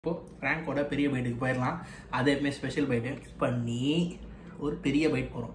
இப்போ ரேங்கோட பெரிய பைட்டுக்கு போயிடலாம் அது எப்பவுமே ஸ்பெஷல் பைட்டு பண்ணி ஒரு பெரிய பைட் போகிறோம்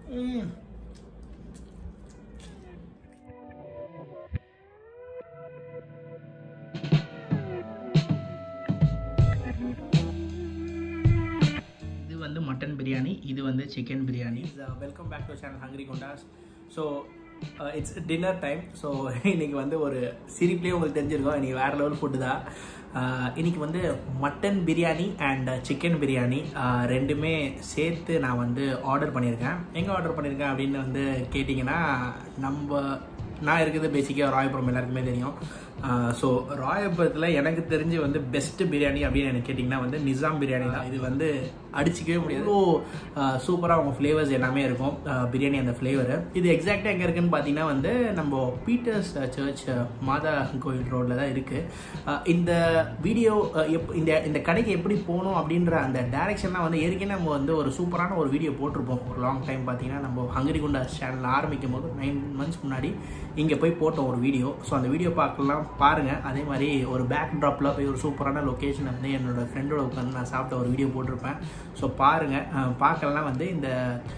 இது வந்து மட்டன் பிரியாணி இது வந்து chicken biryani welcome back to channel hungry கொண்டாஸ் so it's dinner time so இன்னைக்கு வந்து ஒரு சிரிப்லேயே உங்களுக்கு தெரிஞ்சிருக்கோம் இன்னைக்கு வேற லெவல் ஃபுட்டு தான் Uh, இன்னைக்கு வந்து mutton biryani and chicken biryani uh, ரெண்டுமே சேர்த்து நான் வந்து ஆர்டர் பண்ணியிருக்கேன் எங்கே ஆர்டர் பண்ணியிருக்கேன் அப்படின்னு வந்து கேட்டிங்கன்னா நம்ம நான் இருக்குது பேசிக்காக ராயபுரம் எல்லாருக்குமே தெரியும் ஸோ ராயபுரத்தில் எனக்கு தெரிஞ்சு வந்து பெஸ்ட் பிரியாணி அப்படின்னு எனக்கு கேட்டிங்கன்னா வந்து நிசாம் பிரியாணி தான் இது வந்து அடிச்சிக்கவே முடியாது ஓ சூப்பராக அவங்க ஃப்ளேவர்ஸ் எல்லாமே இருக்கும் அஹ், பிரியாணி அந்த ஃப்ளேவரு இது எக்ஸாக்டாக எங்கே இருக்குன்னு பார்த்தீங்கன்னா வந்து நம்ம பீட்டர்ஸ் சர்ச் மாதா கோயில் ரோட்டில் தான் இருக்குது இந்த வீடியோ எப் இந்த இந்த கடைக்கு எப்படி போகணும் அப்படின்ற அந்த டேரெக்ஷன்லாம் வந்து ஏற்கனவே நம்ம வந்து ஒரு சூப்பரான ஒரு வீடியோ போட்டிருப்போம் ஒரு லாங் டைம் பார்த்தீங்கன்னா நம்ம ஹங்கரி குண்டா சேனல் ஆரம்பிக்கும் போது நைன் மந்த்ஸ் முன்னாடி இங்கே போய் போட்டோம் ஒரு வீடியோ ஸோ அந்த வீடியோ பார்க்கலாம் பாருங்கள் அதே மாதிரி ஒரு பேக் ட்ராப்பில் போய் ஒரு சூப்பரான லொக்கேஷன் வந்து என்னோட ஃப்ரெண்டோட உட்காந்து நான் சாப்பிட்ட ஒரு வீடியோ போட்டிருப்பேன் ஸோ பாருங்கள் பார்க்கலாம் வந்து இந்த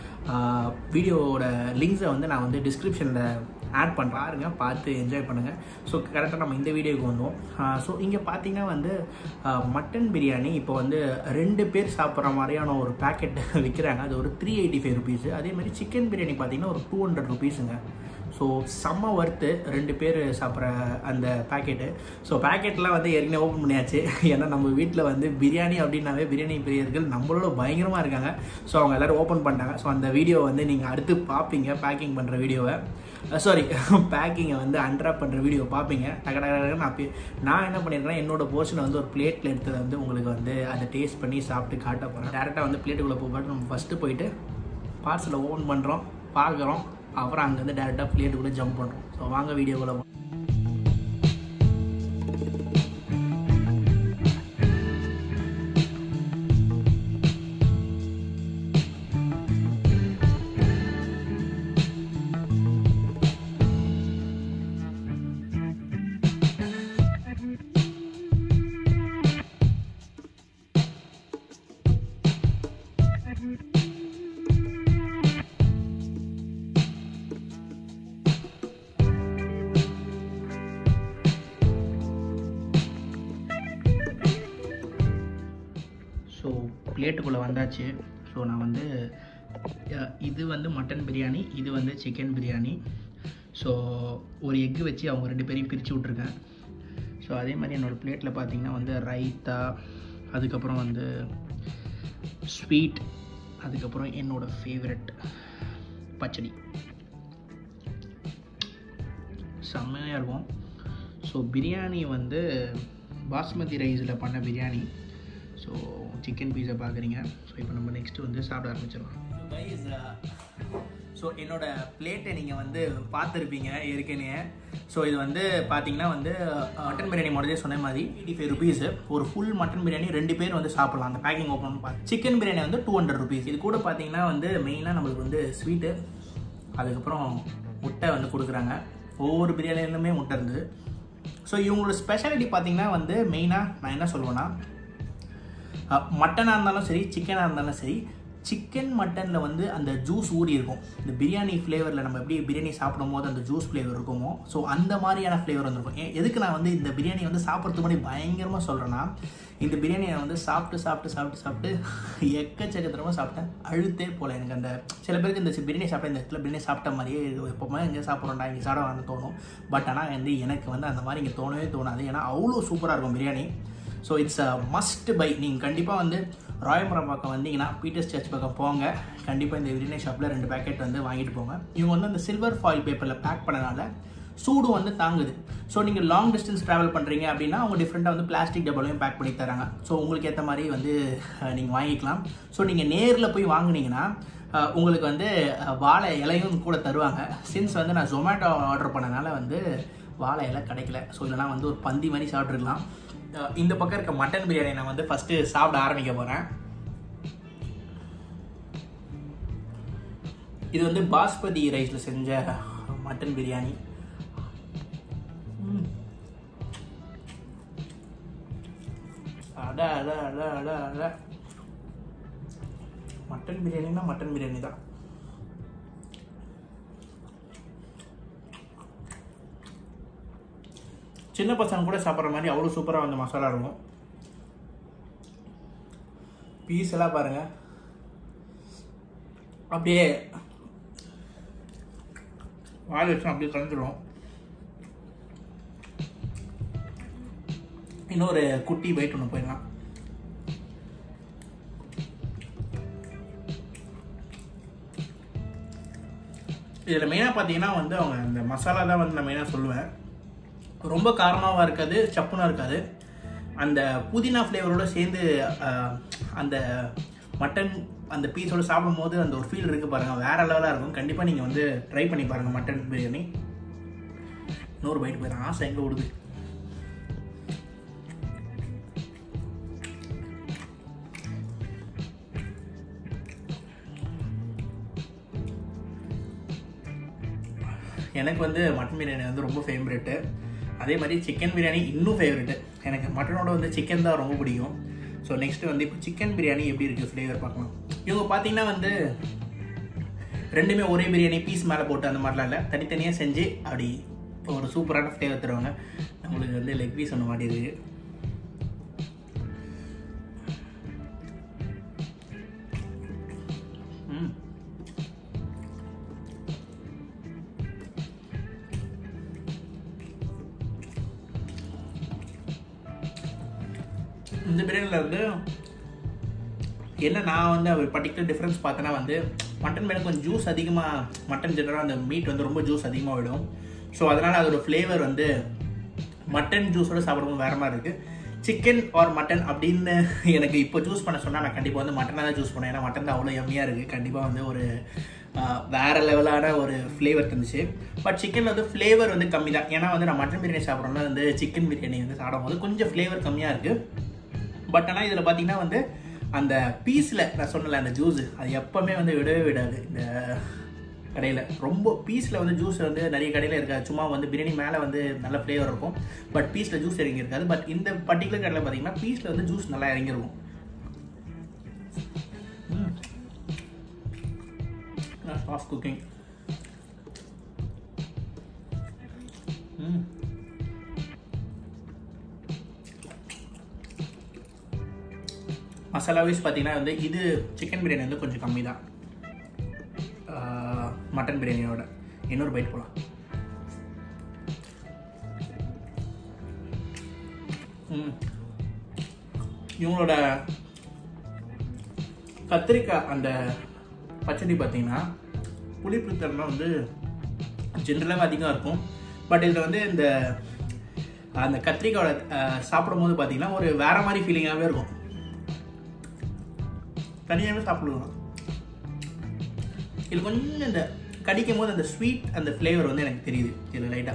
வீடியோவோட லிங்க்ஸை வந்து நான் வந்து டிஸ்கிரிப்ஷனில் ஆட் பண்ணுறேன் பாருங்க பார்த்து என்ஜாய் பண்ணுங்கள் ஸோ கரெக்டாக நம்ம இந்த வீடியோக்கு வந்தோம் ஸோ இங்கே பார்த்தீங்கன்னா வந்து மட்டன் பிரியாணி இப்போ வந்து ரெண்டு பேர் சாப்பிட்ற மாதிரியான ஒரு பேக்கெட் விற்கிறாங்க அது ஒரு த்ரீ எயிட்டி ஃபைவ் ருபீஸு அதே மாதிரி சிக்கன் பிரியாணி பார்த்தீங்கன்னா ஒரு டூ ஹண்ட்ரட் ருபீஸுங்க ஸோ செம்ம ஒர்த்து ரெண்டு பேர் சாப்பிட்ற அந்த பேக்கெட்டு ஸோ பேக்கெட்லாம் வந்து ஏற்கனவே ஓப்பன் பண்ணியாச்சு ஏன்னா நம்ம வீட்டில் வந்து பிரியாணி அப்படின்னாவே பிரியாணி பிரியர்கள் நம்மளோட பயங்கரமாக இருக்காங்க ஸோ அவங்க எல்லோரும் ஓப்பன் பண்ணிட்டாங்க ஸோ அந்த வீடியோ வந்து நீங்கள் அடுத்து பார்ப்பீங்க பேக்கிங் பண்ணுற வீடியோவை சாரி பேக்கிங்கை வந்து அன்ட்ராப் பண்ணுற வீடியோ பார்ப்பீங்க டக டக டகன்னு நான் பே- நான் என்ன பண்ணியிருக்கேன் என்னோட போர்ஷனை வந்து ஒரு பிளேட்டில் எடுத்ததை வந்து உங்களுக்கு வந்து அதை டேஸ்ட் பண்ணி சாப்பிட்டு காட்ட போகிறேன் டேரெக்டாக வந்து பிளேட்டுக்குள்ளே போட்டு நம்ம ஃபஸ்ட்டு போயிட்டு பார்சலை ஓப்பன் பண்ணுறோம் பார்க்குறோம் அப்புறம் அங்கேருந்து டேரெக்டாக பிளேட்டுக்குள்ளே ஜம்ப் பண்ணுறோம் ஸோ வாங்க வீடியோக்குள்ளே போ ஸோ பிளேட்டுக்குள்ளே வந்தாச்சு ஸோ நான் வந்து அஹ், இது வந்து மட்டன் பிரியாணி இது வந்து சிக்கன் பிரியாணி ஸோ ஒரு எக்கு வச்சு அவங்க ரெண்டு பேரையும் பிரித்து விட்ருக்கேன் ஸோ அதே மாதிரி என்னோடய பிளேட்டில் பார்த்தீங்கன்னா வந்து ரைத்தா அதுக்கப்புறம் வந்து ஸ்வீட் அதுக்கப்புறம் என்னோடய ஃபேவரட் பச்சடி செம்மையாக இருக்கும் ஸோ பிரியாணி வந்து பாஸ்மதி ரைஸில் பண்ண பிரியாணி ஸோ சிக்கன் பீஸை பார்க்குறீங்க ஸோ இப்போ நம்ம நெக்ஸ்ட்டு வந்து சாப்பிட ஆரம்பிச்சிடலாம் ஸோ என்னோட பிளேட்டை நீங்கள் வந்து பார்த்துருப்பீங்க ஏற்கனவே ஸோ இது வந்து பார்த்தீங்கன்னா வந்து மட்டன் பிரியாணி முதலே சொன்ன மாதிரி எயிட்டி ஃபைவ் ருபீஸ் ஒரு ஃபுல் மட்டன் பிரியாணி ரெண்டு பேர் வந்து சாப்பிடலாம் அந்த பேக்கிங் ஓப்பன் பார்த்து சிக்கன் பிரியாணி வந்து டூ ஹண்ட்ரட் ருபீஸ் இது கூட பார்த்தீங்கன்னா வந்து மெயினாக நம்மளுக்கு வந்து ஸ்வீட்டு அதுக்கப்புறம் முட்டை வந்து கொடுக்குறாங்க ஒவ்வொரு பிரியாணிலுமே முட்டை இருந்தது ஸோ இவங்களோட ஸ்பெஷாலிட்டி பார்த்தீங்கன்னா வந்து மெயினாக நான் என்ன சொல்லுவேன்னா மட்டனாக இருந்தாலும் சரி சிக்கனாக இருந்தாலும் சரி சிக்கன் மட்டனில் வந்து அந்த ஜூஸ் ஊறி இருக்கும் இந்த பிரியாணி ஃப்ளேவரில் நம்ம எப்படி பிரியாணி சாப்பிடும் போது அந்த ஜூஸ் ஃப்ளேவர் இருக்குமோ ஸோ அந்த மாதிரியான ஃப்ளேவர் வந்துருக்கும் ஏன் எதுக்கு நான் வந்து இந்த பிரியாணி வந்து சாப்பிட்றதுக்கு முன்னாடி பயங்கரமாக சொல்கிறேன்னா இந்த பிரியாணியை வந்து சாப்பிட்டு சாப்பிட்டு சாப்பிட்டு சாப்பிட்டு எக்கச்சக்கத்தனமாக சாப்பிட்டேன் அழுத்தே போல எனக்கு அந்த சில பேருக்கு இந்த பிரியாணி சாப்பிட்ட இந்த இடத்துல பிரியாணி சாப்பிட்ட மாதிரியே எப்போவுமே எங்கே சாப்பிட்றோம்டா இங்கே சாப்பிட வேணும்னு தோணும் பட் ஆனால் வந்து எனக்கு வந்து அந்த மாதிரி இங்கே தோணவே தோணாது ஏன்னா அவ்வளோ சூப்பராக இருக்கும் biryani so it's a must buy நீங்கள் கண்டிப்பாக வந்து ராயபுரம் பக்கம் வந்தீங்கன்னா பீட்டர்ஸ் சர்ச் பக்கம் போங்க கண்டிப்பாக இந்த பிரியாணி ஷாப்பில் ரெண்டு பேக்கெட் வந்து வாங்கிட்டு போங்க இவங்க வந்து அந்த சில்வர் ஃபாயில் பேப்பரில் பேக் பண்ணனால சூடு வந்து தாங்குது ஸோ நீங்கள் லாங் டிஸ்டன்ஸ் ட்ராவல் பண்ணுறீங்க அப்படின்னா அவங்க டிஃப்ரெண்ட்டாக வந்து பிளாஸ்டிக் டப்பாலையும் பேக் பண்ணி தராங்க ஸோ உங்களுக்கு ஏற்ற மாதிரி வந்து நீங்கள் வாங்கிக்கலாம் ஸோ நீங்கள் நேரில் போய் வாங்குனீங்கன்னா அஹ், உங்களுக்கு வந்து அஹ், வாழை இலையும் கூட தருவாங்க சின்ஸ் வந்து நான் ஜொமேட்டோ ஆர்டர் பண்ணனால வந்து வாழை இலை கிடைக்கல ஸோ இல்லைனா வந்து ஒரு பந்தி மாதிரி சாப்பிட்ருக்கலாம் அஹ், இந்த பக்கம் இருக்க மட்டன் பிரியாணி நான் வந்து ஃபஸ்ட்டு சாப்பிட ஆரம்பிக்க போகிறேன் இது வந்து பாஸ்மதி ரைஸில் செஞ்ச மட்டன் பிரியாணி ம். ஆ அட அட அட அட அட மட்டன் பிரியாணினா மட்டன் பிரியாணி தான் சின்ன பசங்க கூட சாப்பிட்ற மாதிரி அவ்வளோ சூப்பராக வந்து மசாலா இருக்கும் பீஸ் எல்லாம் பாருங்க அப்படியே வாயில் வச்சு அப்படியே கலந்துடும் இன்னொரு குட்டி பைட் ஒன்று போயிடலாம் இதில் மெயினாக பார்த்தீங்கன்னா வந்து அவங்க அந்த மசாலா தான் வந்து நான் மெயினாக சொல்லுவேன் ரொம்ப காரமாகவும் இருக்காது சப்புனாக இருக்காது அந்த புதினா ஃப்ளேவரோட சேர்ந்து ஆஹ், அந்த மட்டன் அந்த பீஸோட சாப்பிடும்போது அந்த ஒரு ஃபீல் இருக்குது பாருங்கள் வேறு லெவலாக இருக்கும் கண்டிப்பாக நீங்கள் வந்து ட்ரை பண்ணி பாருங்கள் மட்டன் பிரியாணி நூறு பைட் போயிடும் ஆசை எங்கே விடுது எனக்கு வந்து மட்டன் பிரியாணி வந்து ரொம்ப ஃபேவரெட்டு அதே மாதிரி சிக்கன் பிரியாணி இன்னும் ஃபேவரெட்டு எனக்கு மட்டனோட வந்து சிக்கன் தான் ரொம்ப பிடிக்கும் ஸோ நெக்ஸ்ட் வந்து இப்போ சிக்கன் பிரியாணி எப்படி இருக்குது ஃப்ளேவர் பார்க்கலாம் இவங்க பார்த்தீங்கன்னா வந்து ரெண்டுமே ஒரே பிரியாணி பீஸ் மேலே போட்டு அந்த மாதிரிலாம் இல்லை தனித்தனியாக செஞ்சு அப்படி இப்போ ஒரு சூப்பரான ஃப்ளேவர் தருவாங்க நம்மளுக்கு வந்து லெக் பீஸ் ஒன்று மாட்டிருக்கு ம் இந்த பிரியாணியில் வந்து என்ன நான் வந்து ஒரு பர்டிகுலர் டிஃப்ரென்ஸ் பார்த்தேன்னா வந்து மட்டன் மேலே கொஞ்சம் ஜூஸ் அதிகமாக மட்டன் ஜெனரலாக அந்த மீட் வந்து ரொம்ப ஜூஸ் அதிகமாக விடும் ஸோ அதனால் அதோட ஃப்ளேவர் வந்து மட்டன் ஜூஸோட சாப்பிடும்போது வேறு மாதிரி இருக்குது சிக்கன் ஆர் மட்டன் அப்படின்னு எனக்கு இப்போ சூஸ் பண்ண சொன்னால் நான் கண்டிப்பாக வந்து மட்டனாக தான் சூஸ் பண்ணேன் ஏன்னா மட்டன் தான் அவ்வளோ எம்மியாக இருக்குது கண்டிப்பாக வந்து ஒரு ஆஹ், வேற லெவலான ஒரு ஃப்ளேவர் இருந்துச்சு பட் சிக்கனில் வந்து ஃப்ளேவர் வந்து கம்மி தான் ஏன்னா வந்து நான் மட்டன் பிரியாணி சாப்பிட்றோம்னா வந்து சிக்கன் பிரியாணி வந்து சாப்பிடும்போது கொஞ்சம் ஃப்ளேவர் கம்மியாக இருக்குது பட் ஆனால் இதில் பார்த்தீங்கன்னா வந்து அந்த பீஸில் நான் சொன்னல அந்த ஜூஸ் அது எப்போவுமே வந்து விடவே விடாது இந்த கடையில் ரொம்ப பீஸில் வந்து ஜூஸ் வந்து நிறைய கடையில் இருக்காது சும்மா வந்து பிரியாணி மேலே வந்து நல்ல ஃப்ளேவர் இருக்கும் பட் பீஸில் ஜூஸ் இறங்கி இருக்காது பட் இந்த பர்டிகுலர் கடையில் பார்த்தீங்கன்னா பீஸில் வந்து ஜூஸ் நல்லா இறங்கிருக்கும் சாஃப்ட் குக்கிங் ம் மசாலா வைஸ் பார்த்தீங்கன்னா வந்து இது சிக்கன் பிரியாணி வந்து கொஞ்சம் கம்மி தான் மட்டன் பிரியாணியோட இன்னொரு பைட் போகலாம் ம் இவங்களோட கத்திரிக்காய் அந்த பச்சடி பார்த்தீங்கன்னா புளிப்பு தன்மை வந்து ஜென்ரலாக அதிகம் இருக்கும் பட் இதில் வந்து இந்த அந்த கத்திரிக்காயோட அஹ், சாப்பிடும்போது பார்த்தீங்கன்னா ஒரு வேற மாதிரி ஃபீலிங்காகவே இருக்கும் தனியாகவே சாப்பிடுவோம் இது கொஞ்சம் இந்த கடிக்கும் போது அந்த ஸ்வீட் அந்த ஃப்ளேவர் வந்து எனக்கு தெரியுது இதில் லைட்டாக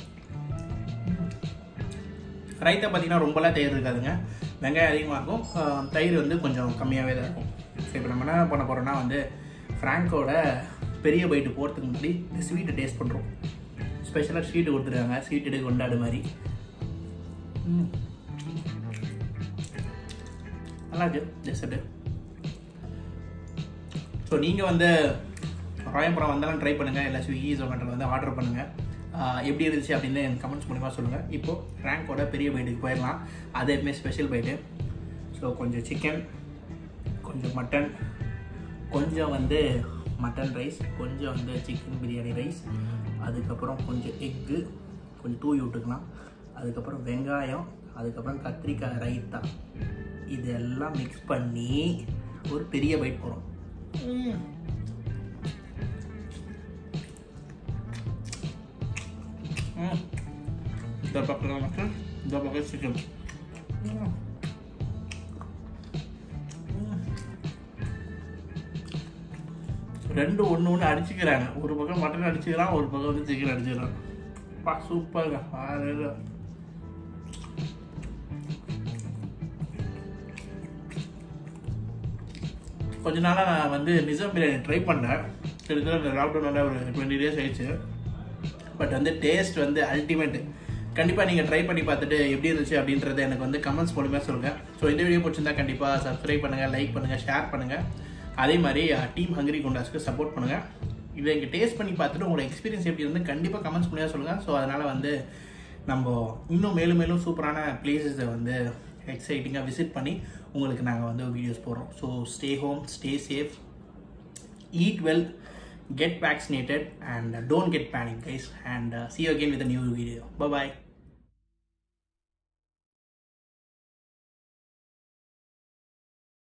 ரைத்தா பார்த்தீங்கன்னா ரொம்பலாம் தயிர் இருக்காதுங்க வெங்காயம் அதிகமாக இருக்கும் ஆஹ் தயிர் வந்து கொஞ்சம் கம்மியாகவே தான் இருக்கும் ஸோ இப்போ நம்ம என்ன பண்ண போகிறோம்னா வந்து ஃப்ராங்கோட பெரிய பைட்டு போகிறதுக்கு முன்னாடி இந்த ஸ்வீட்டை டேஸ்ட் பண்ணுறோம் ஸ்பெஷலாக ஸ்வீட்டு கொடுத்துருக்காங்க ஸ்வீட் எடுக்க கொண்டாடு மாதிரி ம். நல்லா இருக்கு டெசர்ட்டு ஸோ நீங்கள் வந்து ராயபுரம் வந்தாலும் ட்ரை பண்ணுங்கள் இல்லை ஸ்விக்கி ஜொமேட்டோவில் வந்து ஆர்டர் பண்ணுங்கள் ஆஹ் எப்படி இருந்துச்சு அப்படின்னு எனக்கு கமெண்ட்ஸ் மூலிமா சொல்லுங்கள் இப்போது ரேங்கோட பெரிய பைட்டுக்கு போயிடலாம் அது எப்பவுமே ஸ்பெஷல் பைட்டு ஸோ கொஞ்சம் சிக்கன் கொஞ்சம் மட்டன் கொஞ்சம் வந்து மட்டன் ரைஸ் கொஞ்சம் வந்து சிக்கன் பிரியாணி ரைஸ் அதுக்கப்புறம் கொஞ்சம் எக்கு கொஞ்சம் தூவி விட்டுக்கலாம் அதுக்கப்புறம் வெங்காயம் அதுக்கப்புறம் கத்திரிக்காய் ரைத்தா இதெல்லாம் மிக்ஸ் பண்ணி ஒரு பெரிய பைட் போகிறோம் இந்த பக்கம் மட்டன் இந்த பக்கம் சிக்கன் ரெண்டு ஒன்று ஒன்று அடிச்சுக்கிறாங்க ஒரு பக்கம் மட்டன் அடிச்சுக்கிறான் ஒரு பக்கம் வந்து சிக்கன் அடிச்சுக்கிறான் பா சூப்பருங்க வேறு இது. கொஞ்ச நாளாக நான் வந்து நிஜாம் பிரியாணி ட்ரை பண்ணேன் கிட்டத்தட்ட இந்த லாக்டவுனோட ஒரு டுவெண்ட்டி டேஸ் ஆயிடுச்சு பட் வந்து டேஸ்ட் வந்து அல்டிமேட் கண்டிப்பாக நீங்கள் ட்ரை பண்ணி பார்த்துட்டு எப்படி இருந்துச்சு அப்படின்றத எனக்கு வந்து கமெண்ட்ஸ் மூலியமாக சொல்லுங்கள் ஸோ இந்த வீடியோ பிடிச்சிருந்தா கண்டிப்பாக சப்ஸ்கிரைப் பண்ணுங்கள் லைக் பண்ணுங்கள் ஷேர் பண்ணுங்கள் அதே மாதிரி டீம் ஹங்கரி குண்டாஸ்க்கு சப்போர்ட் பண்ணுங்கள் இதை இங்கே டேஸ்ட் பண்ணி பார்த்துட்டு உங்களோட எக்ஸ்பீரியன்ஸ் எப்படி இருந்து கண்டிப்பாக கமெண்ட்ஸ் மூலியமாக சொல்லுங்கள் ஸோ அதனால் வந்து நம்ம இன்னும் மேலும் மேலும் சூப்பரான பிளேசஸை வந்து எக்ஸைட்டிங்காக விசிட் பண்ணி உங்களுக்கு நாங்கள் வந்து வீடியோஸ் போடுறோம் so stay home stay safe eat well get vaccinated and uh, don't get panic guys and uh, see you again with a new video bye bye